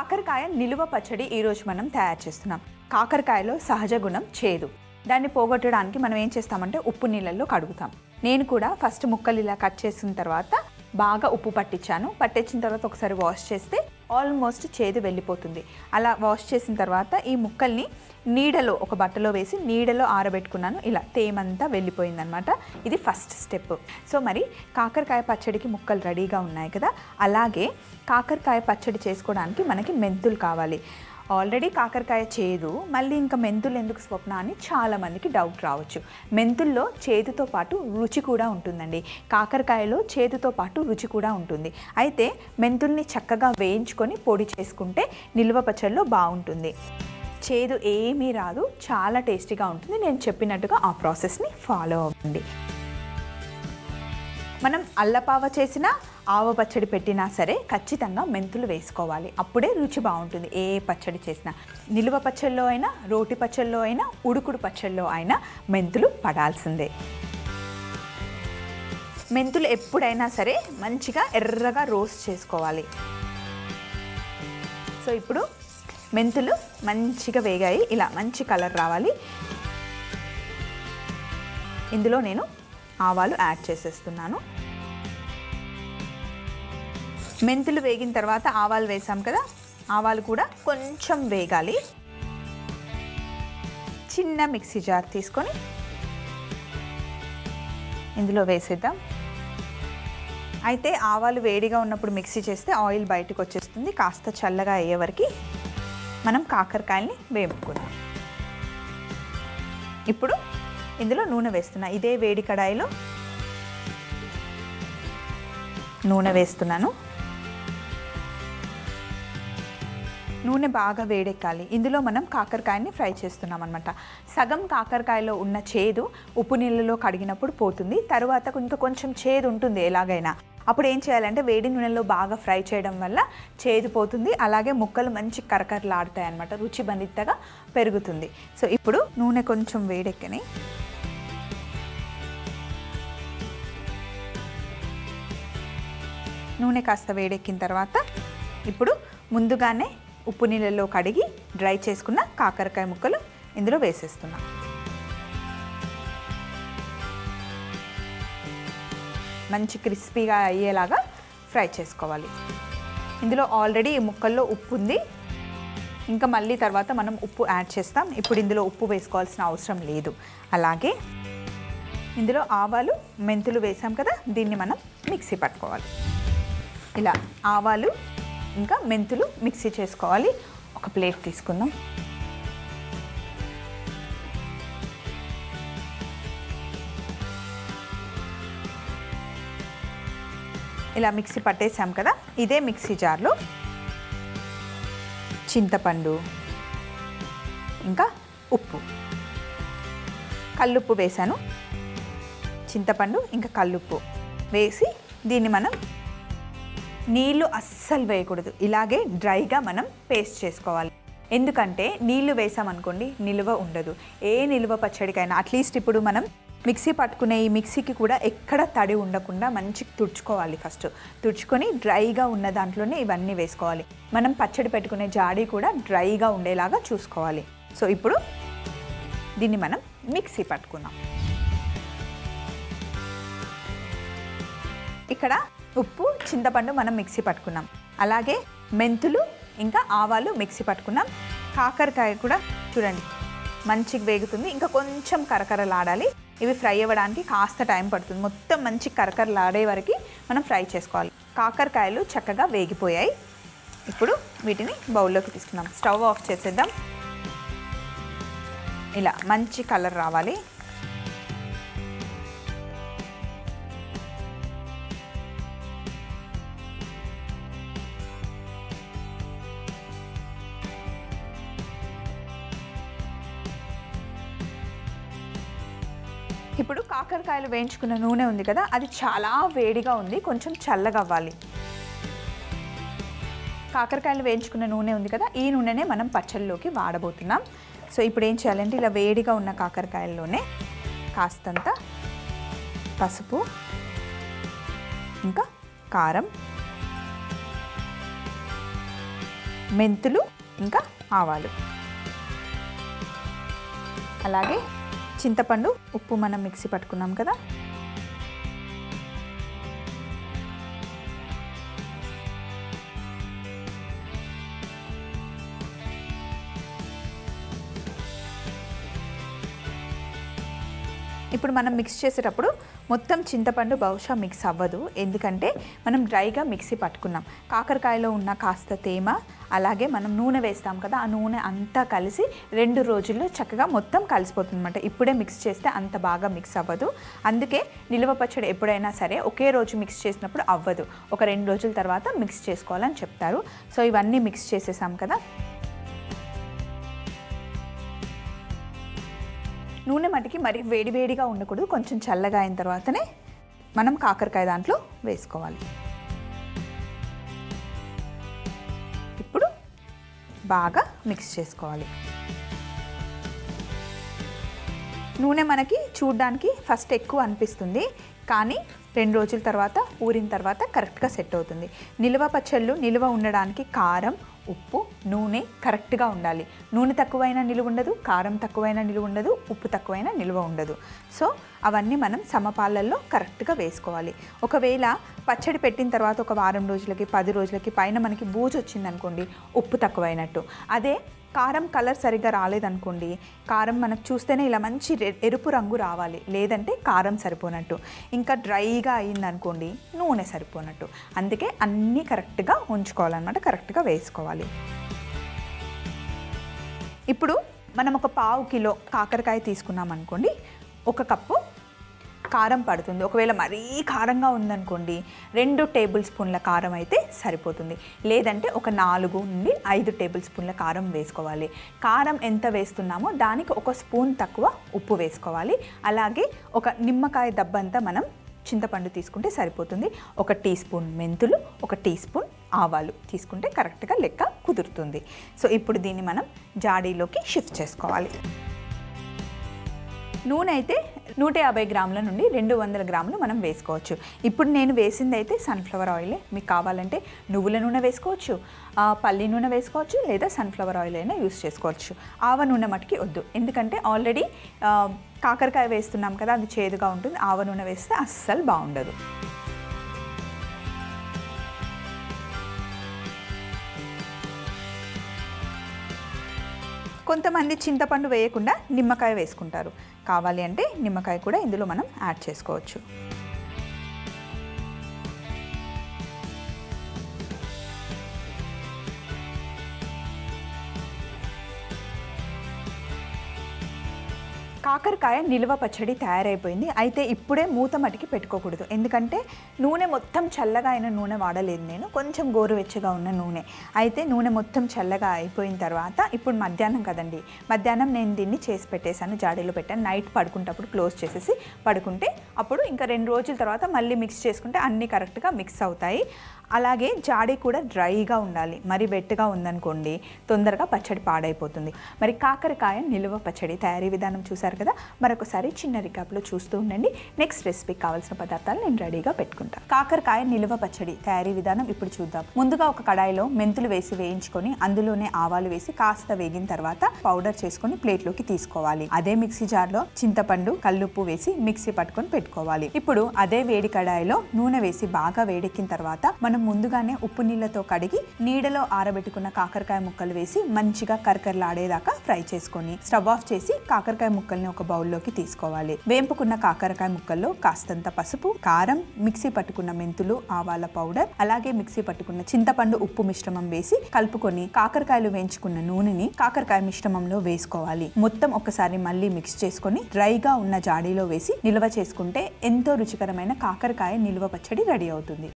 కాకరకాయ నిలువ పచ్చడి ఈరోజు మనం తయారు చేస్తున్నాం కాకరకాయలో సహజ గుణం చేదు దాన్ని పోగొట్టడానికి మనం ఏం చేస్తామంటే ఉప్పు నీళ్ళల్లో కడుగుతాం నేను కూడా ఫస్ట్ ముక్కలు ఇలా కట్ చేసిన తర్వాత బాగా ఉప్పు పట్టించాను పట్టించిన తర్వాత ఒకసారి వాష్ చేస్తే ఆల్మోస్ట్ చేదు వెళ్ళిపోతుంది అలా వాష్ చేసిన తర్వాత ఈ ముక్కల్ని నీడలో ఒక బట్టలో వేసి నీడలో ఆరబెట్టుకున్నాను ఇలా తేమంతా వెళ్ళిపోయిందనమాట ఇది ఫస్ట్ స్టెప్ సో మరి కాకరకాయ పచ్చడికి ముక్కలు రెడీగా ఉన్నాయి కదా అలాగే కాకరకాయ పచ్చడి చేసుకోవడానికి మనకి మెంతులు కావాలి ఆల్రెడీ కాకరకాయ చేదు మళ్ళీ ఇంకా మెంతులు ఎందుకు స్వప్న అని చాలామందికి డౌట్ రావచ్చు మెంతుల్లో చేదుతో పాటు రుచి కూడా ఉంటుందండి కాకరకాయలో చేదుతో పాటు రుచి కూడా ఉంటుంది అయితే మెంతుల్ని చక్కగా వేయించుకొని పొడి చేసుకుంటే నిల్వ పచ్చడిలో బాగుంటుంది చేదు ఏమీ రాదు చాలా టేస్టీగా ఉంటుంది నేను చెప్పినట్టుగా ఆ ప్రాసెస్ని ఫాలో అవ్వండి మనం అల్లపావ చేసినా ఆవ పచ్చడి పెట్టినా సరే ఖచ్చితంగా మెంతులు వేసుకోవాలి అప్పుడే రుచి బాగుంటుంది ఏ పచ్చడి చేసినా నిలువ పచ్చళ్ళలో అయినా రోటి పచ్చళ్ళలో అయినా ఉడుకుడు పచ్చళ్ళలో అయినా మెంతులు పడాల్సిందే మెంతులు ఎప్పుడైనా సరే మంచిగా ఎర్రగా రోస్ట్ చేసుకోవాలి సో ఇప్పుడు మెంతులు మంచిగా వేగాయి ఇలా మంచి కలర్ రావాలి ఇందులో నేను ఆవాలు యాడ్ చేసేస్తున్నాను మెంతులు వేగిన తర్వాత ఆవాలు వేసాం కదా ఆవాలు కూడా కొంచెం వేగాలి చిన్న మిక్సీ జార్ తీసుకొని ఇందులో వేసేద్దాం అయితే ఆవాలు వేడిగా ఉన్నప్పుడు మిక్సీ చేస్తే ఆయిల్ బయటకు వచ్చేస్తుంది కాస్త చల్లగా అయ్యే వరకు మనం కాకరకాయల్ని వేపుకుందాం ఇప్పుడు ఇందులో నూనె వేస్తున్నా ఇదే వేడి కడాయిలో నూనె వేస్తున్నాను నూనె బాగా వేడెక్కాలి ఇందులో మనం కాకరకాయని ఫ్రై చేస్తున్నాం అనమాట సగం కాకరకాయలో ఉన్న చేదు ఉప్పు నీళ్ళలో కడిగినప్పుడు పోతుంది తర్వాత ఇంకా కొంచెం చేదు ఉంటుంది ఎలాగైనా అప్పుడు ఏం చేయాలంటే వేడి నూనెలో బాగా ఫ్రై చేయడం వల్ల చేదు పోతుంది అలాగే ముక్కలు మంచి కరకరలాడతాయి అనమాట రుచి బనిత్తగా పెరుగుతుంది సో ఇప్పుడు నూనె కొంచెం వేడెక్కని నూనె కాస్త వేడెక్కిన తర్వాత ఇప్పుడు ముందుగానే ఉప్పు నీళ్ళలో కడిగి డ్రై చేసుకున్న కాకరకాయ ముక్కలు ఇందులో వేసేస్తున్నాం మంచి క్రిస్పీగా అయ్యేలాగా ఫ్రై చేసుకోవాలి ఇందులో ఆల్రెడీ ఈ ముక్కల్లో ఉప్పు ఉంది ఇంకా మళ్ళీ తర్వాత మనం ఉప్పు యాడ్ చేస్తాం ఇప్పుడు ఇందులో ఉప్పు వేసుకోవాల్సిన అవసరం లేదు అలాగే ఇందులో ఆవాలు మెంతులు వేసాం కదా దీన్ని మనం మిక్సీ పట్టుకోవాలి ఇలా ఆవాలు ఇంకా మెంతులు మిక్సీ చేసుకోవాలి ఒక ప్లేట్ తీసుకుందాం ఇలా మిక్సీ పట్టేసాం కదా ఇదే మిక్సీ జార్లో చింతపండు ఇంకా ఉప్పు కల్లుప్పు వేసాను చింతపండు ఇంకా కల్లుప్పు వేసి దీన్ని మనం నీళ్లు అస్సలు వేయకూడదు ఇలాగే డ్రైగా మనం పేస్ట్ చేసుకోవాలి ఎందుకంటే నీళ్లు వేసామనుకోండి నిల్వ ఉండదు ఏ నిల్వ పచ్చడికైనా అట్లీస్ట్ ఇప్పుడు మనం మిక్సీ పట్టుకునే ఈ మిక్సీకి కూడా ఎక్కడ తడి ఉండకుండా మంచి తుడుచుకోవాలి ఫస్ట్ తుడుచుకొని డ్రైగా ఉన్న దాంట్లోనే ఇవన్నీ వేసుకోవాలి మనం పచ్చడి పెట్టుకునే జాడీ కూడా డ్రైగా ఉండేలాగా చూసుకోవాలి సో ఇప్పుడు దీన్ని మనం మిక్సీ పట్టుకుందాం ఇక్కడ ఉప్పు చింతపండు మనం మిక్సీ పట్టుకున్నాం అలాగే మెంతులు ఇంకా ఆవాలు మిక్సీ పట్టుకున్నాం కాకరకాయ కూడా చూడండి మంచిగా వేగుతుంది ఇంకా కొంచెం కరకరలాడాలి ఇవి ఫ్రై అవ్వడానికి కాస్త టైం పడుతుంది మొత్తం మంచి కరకరలాడే వరకు మనం ఫ్రై చేసుకోవాలి కాకరకాయలు చక్కగా వేగిపోయాయి ఇప్పుడు వీటిని బౌల్లోకి తీసుకుందాం స్టవ్ ఆఫ్ చేసేద్దాం ఇలా మంచి కలర్ రావాలి ఇప్పుడు కాకరకాయలు వేయించుకున్న నూనె ఉంది కదా అది చాలా వేడిగా ఉంది కొంచెం చల్లగా అవ్వాలి కాకరకాయలు వేయించుకున్న నూనె ఉంది కదా ఈ నూనెనే మనం పచ్చళ్ళలోకి వాడబోతున్నాం సో ఇప్పుడు ఏం చేయాలంటే ఇలా వేడిగా ఉన్న కాకరకాయల్లోనే కాస్తంత పసుపు ఇంకా కారం మెంతులు ఇంకా ఆవాలు అలాగే చింతపండు ఉప్పు మనం మిక్సీ పట్టుకున్నాం కదా ఇప్పుడు మనం మిక్స్ చేసేటప్పుడు మొత్తం చింతపండు బహుశా మిక్స్ అవ్వదు ఎందుకంటే మనం డ్రైగా మిక్సీ పట్టుకున్నాం కాకరకాయలో ఉన్న కాస్త తేమ అలాగే మనం నూనె వేస్తాం కదా ఆ నూనె అంతా కలిసి రెండు రోజుల్లో చక్కగా మొత్తం కలిసిపోతుంది అనమాట ఇప్పుడే మిక్స్ చేస్తే అంత బాగా మిక్స్ అవ్వదు అందుకే నిల్వ పచ్చడి ఎప్పుడైనా సరే ఒకే రోజు మిక్స్ చేసినప్పుడు అవ్వదు ఒక రెండు రోజుల తర్వాత మిక్స్ చేసుకోవాలని చెప్తారు సో ఇవన్నీ మిక్స్ చేసేసాం కదా నూనె మటుకి మరి వేడివేడిగా ఉండకూడదు కొంచెం చల్లగా అయిన తర్వాతనే మనం కాకరకాయ దాంట్లో వేసుకోవాలి ఇప్పుడు బాగా మిక్స్ చేసుకోవాలి నూనె మనకి చూడ్డానికి ఫస్ట్ ఎక్కువ అనిపిస్తుంది కానీ రెండు రోజుల తర్వాత ఊరిన తర్వాత కరెక్ట్గా సెట్ అవుతుంది నిల్వ పచ్చళ్ళు నిల్వ ఉండడానికి కారం ఉప్పు నూనె కరెక్ట్గా ఉండాలి నూనె తక్కువైనా నిలువ ఉండదు కారం తక్కువైనా నిలువ ఉండదు ఉప్పు తక్కువైనా నిల్వ ఉండదు సో అవన్నీ మనం సమపాలల్లో కరెక్ట్గా వేసుకోవాలి ఒకవేళ పచ్చడి పెట్టిన తర్వాత ఒక వారం రోజులకి పది రోజులకి పైన మనకి బూజు వచ్చిందనుకోండి ఉప్పు తక్కువైనట్టు అదే కారం కలర్ సరిగ్గా రాలేదనుకోండి కారం మనకు చూస్తేనే ఇలా మంచి రె- ఎరుపు రంగు రావాలి లేదంటే కారం సరిపోనట్టు ఇంకా డ్రైగా అయిందనుకోండి నూనె సరిపోనట్టు అందుకే అన్నీ కరెక్ట్గా ఉంచుకోవాలన్నమాట కరెక్ట్గా వేసుకోవాలి ఇప్పుడు మనం ఒక పావు కిలో కాకరకాయ తీసుకున్నాం అనుకోండి ఒక కప్పు కారం పడుతుంది ఒకవేళ మరీ కారంగా ఉందనుకోండి రెండు టేబుల్ స్పూన్ల కారం అయితే సరిపోతుంది లేదంటే ఒక నాలుగు నుండి ఐదు టేబుల్ స్పూన్ల కారం వేసుకోవాలి కారం ఎంత వేస్తున్నామో దానికి ఒక స్పూన్ తక్కువ ఉప్పు వేసుకోవాలి అలాగే ఒక నిమ్మకాయ దబ్బంతా మనం చింతపండు తీసుకుంటే సరిపోతుంది ఒక టీ స్పూన్ మెంతులు ఒక టీ స్పూన్ ఆవాలు తీసుకుంటే కరెక్ట్గా లెక్క కుదురుతుంది సో ఇప్పుడు దీన్ని మనం జాడీలోకి షిఫ్ట్ చేసుకోవాలి నూనె అయితే నూట యాభై గ్రాముల నుండి రెండు వందల గ్రాములు మనం వేసుకోవచ్చు ఇప్పుడు నేను వేసింది అయితే సన్ఫ్లవర్ ఆయిలే మీకు కావాలంటే నువ్వుల నూనె వేసుకోవచ్చు ఆ, పల్లి నూనె వేసుకోవచ్చు లేదా సన్ఫ్లవర్ ఆయిల్ అయినా యూస్ చేసుకోవచ్చు ఆవ నూనె మటుకి వద్దు ఎందుకంటే ఆల్రెడీ ఆ, కాకరకాయ వేస్తున్నాం కదా అది చేదుగా ఉంటుంది ఆవ నూనె వేస్తే అస్సలు బాగుండదు కొంతమంది చింతపండు వేయకుండా నిమ్మకాయ వేసుకుంటారు కావాలి అంటే నిమ్మకాయ కూడా ఇందులో మనం యాడ్ చేసుకోవచ్చు కాకరకాయ నిల్వ పచ్చడి తయారైపోయింది అయితే ఇప్పుడే మూత మటికి పెట్టుకోకూడదు ఎందుకంటే నూనె మొత్తం చల్లగా అయిన నూనె వాడలేదు నేను కొంచెం గోరువెచ్చగా ఉన్న నూనె అయితే నూనె మొత్తం చల్లగా అయిపోయిన తర్వాత ఇప్పుడు మధ్యాహ్నం కదండి మధ్యాహ్నం నేను దీన్ని చేసి పెట్టేశాను జాడీలో పెట్టాను నైట్ పడుకుంటప్పుడు క్లోజ్ చేసేసి పడుకుంటే అప్పుడు ఇంకా రెండు రోజుల తర్వాత మళ్ళీ మిక్స్ చేసుకుంటే అన్నీ కరెక్ట్గా మిక్స్ అవుతాయి అలాగే జాడీ కూడా డ్రైగా ఉండాలి మరి వెట్టుగా ఉందనుకోండి తొందరగా పచ్చడి పాడైపోతుంది మరి కాకరకాయ నిలువ పచ్చడి తయారీ విధానం చూసారు కదా మరొకసారి చిన్న రికాప్లో చూస్తూ ఉండండి నెక్స్ట్ రెసిపీకి కావాల్సిన పదార్థాలు నేను రెడీగా పెట్టుకుంటాను కాకరకాయ నిలువ పచ్చడి తయారీ విధానం ఇప్పుడు చూద్దాం ముందుగా ఒక కడాయిలో మెంతులు వేసి వేయించుకొని అందులోనే ఆవాలు వేసి కాస్త వేగిన తర్వాత పౌడర్ చేసుకొని ప్లేట్లోకి తీసుకోవాలి అదే మిక్సీ జార్లో చింతపండు కల్లుప్పు వేసి మిక్సీ పట్టుకొని పెట్టుకోవాలి ఇప్పుడు అదే వేడి కడాయిలో నూనె వేసి బాగా వేడెక్కిన తర్వాత మనం ముందుగానే ఉప్పు నీళ్ళతో కడిగి నీడలో ఆరబెట్టుకున్న కాకరకాయ ముక్కలు వేసి మంచిగా కరకరలాడేదాకా ఫ్రై చేసుకొని స్టవ్ ఆఫ్ చేసి కాకరకాయ ముక్కల్ని ఒక బౌల్లోకి తీసుకోవాలి వేంపుకున్న కాకరకాయ ముక్కల్లో కాస్తంత పసుపు కారం మిక్సీ పట్టుకున్న మెంతులు ఆవాల పౌడర్ అలాగే మిక్సీ పట్టుకున్న చింతపండు ఉప్పు మిశ్రమం వేసి కలుపుకొని కాకరకాయలు వేయించుకున్న నూనెని కాకరకాయ మిశ్రమంలో వేసుకోవాలి మొత్తం ఒకసారి మళ్ళీ మిక్స్ చేసుకొని డ్రైగా ఉన్న జాడీలో వేసి నిల్వ చేసుకుంటే ఎంతో రుచికరమైన కాకరకాయ నిల్వ పచ్చడి రెడీ అవుతుంది